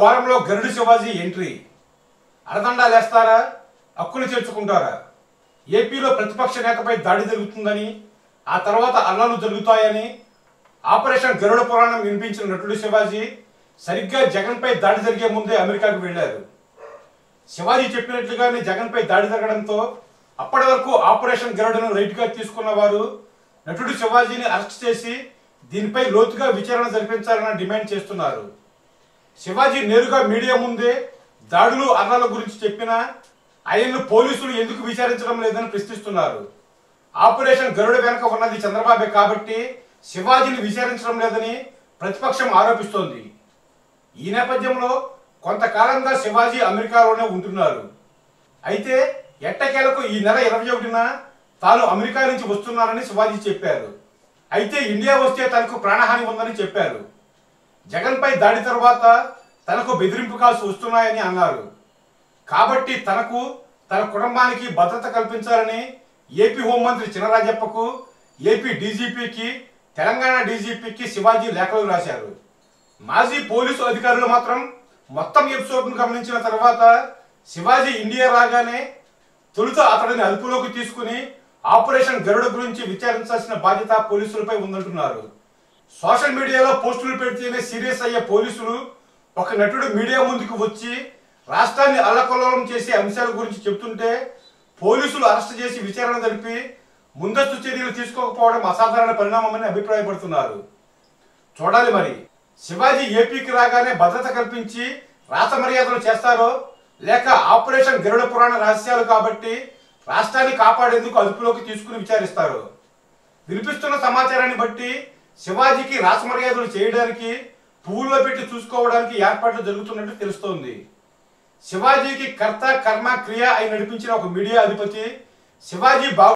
వారంలో గరుడు శివాజీ ఎంట్రీ అరదండాలేస్తారా హక్కులు చేర్చుకుంటారా ఏపీలో ప్రతిపక్ష నేతపై దాడి జరుగుతుందని ఆ తర్వాత అల్లలు జరుగుతాయని ఆపరేషన్ గరుడ పురాణం వినిపించిన నటుడు శివాజీ సరిగ్గా జగన్పై దాడి జరిగే ముందే అమెరికాకు వెళ్లారు శివాజీ చెప్పినట్లుగానే జగన్పై దాడి జరగడంతో అప్పటి వరకు ఆపరేషన్ గరుడను రైట్గా తీసుకున్న వారు నటుడు శివాజీని అరెస్ట్ చేసి దీనిపై లోతుగా విచారణ జరిపించాలని డిమాండ్ చేస్తున్నారు శివాజీ నేరుగా మీడియా ముందే దాడులు అర్రాల గురించి చెప్పినా ఆయన్ను పోలీసులు ఎందుకు విచారించడం లేదని ప్రశ్నిస్తున్నారు ఆపరేషన్ గరుడ వెనుక ఉన్నది చంద్రబాబే కాబట్టి శివాజీని విచారించడం లేదని ప్రతిపక్షం ఆరోపిస్తోంది ఈ నేపథ్యంలో కొంతకాలంగా శివాజీ అమెరికాలోనే ఉంటున్నారు అయితే ఎట్టకేలకు ఈ నెల ఇరవై ఒకటిన తాను అమెరికా నుంచి వస్తున్నానని శివాజీ చెప్పారు అయితే ఇండియా వస్తే తనకు ప్రాణహాని ఉందని చెప్పారు జగన్పై దాడి తర్వాత తనకు బెదిరింపు కాల్స్ వస్తున్నాయని అన్నారు కాబట్టి తనకు తన కుటుంబానికి భద్రత కల్పించాలని ఏపీ హోంమంత్రి చినరాజప్పకు ఏపీ డీజీపీకి తెలంగాణ డీజీపీకి శివాజీ లేఖలు రాశారు మాజీ పోలీసు అధికారులు మాత్రం మొత్తం ఎపిసోడ్ను గమనించిన తర్వాత శివాజీ ఇండియా రాగానే తొలుత అతడిని అదుపులోకి తీసుకుని ఆపరేషన్ గరుడ గురించి విచారించాల్సిన బాధ్యత పోలీసులపై ఉందంటున్నారు సోషల్ మీడియాలో పోస్టులు పెడితేనే సీరియస్ అయ్యే పోలీసులు ఒక నటుడు మీడియా ముందుకు వచ్చి రాష్ట్రాన్ని అల్లకల్లోలం చేసే అంశాల గురించి చెప్తుంటే పోలీసులు అరెస్ట్ చేసి విచారణ జరిపి ముందస్తు చర్యలు తీసుకోకపోవడం అసాధారణ పరిణామమని అభిప్రాయపడుతున్నారు చూడాలి మరి శివాజీ ఏపీకి రాగానే భద్రత కల్పించి రాస మర్యాదలు చేస్తారో లేక ఆపరేషన్ గరుడ పురాణ రహస్యాలు కాబట్టి రాష్ట్రాన్ని కాపాడేందుకు అదుపులోకి తీసుకుని విచారిస్తారు వినిపిస్తున్న సమాచారాన్ని బట్టి శివాజీకి రాసమర్యాదలు చేయడానికి పువ్వుల్లో పెట్టి చూసుకోవడానికి ఏర్పాట్లు జరుగుతున్నట్టు తెలుస్తోంది శివాజీకి కర్త కర్మ క్రియ అయి నడిపించిన ఒక మీడియా అధిపతి శివాజీ బాగు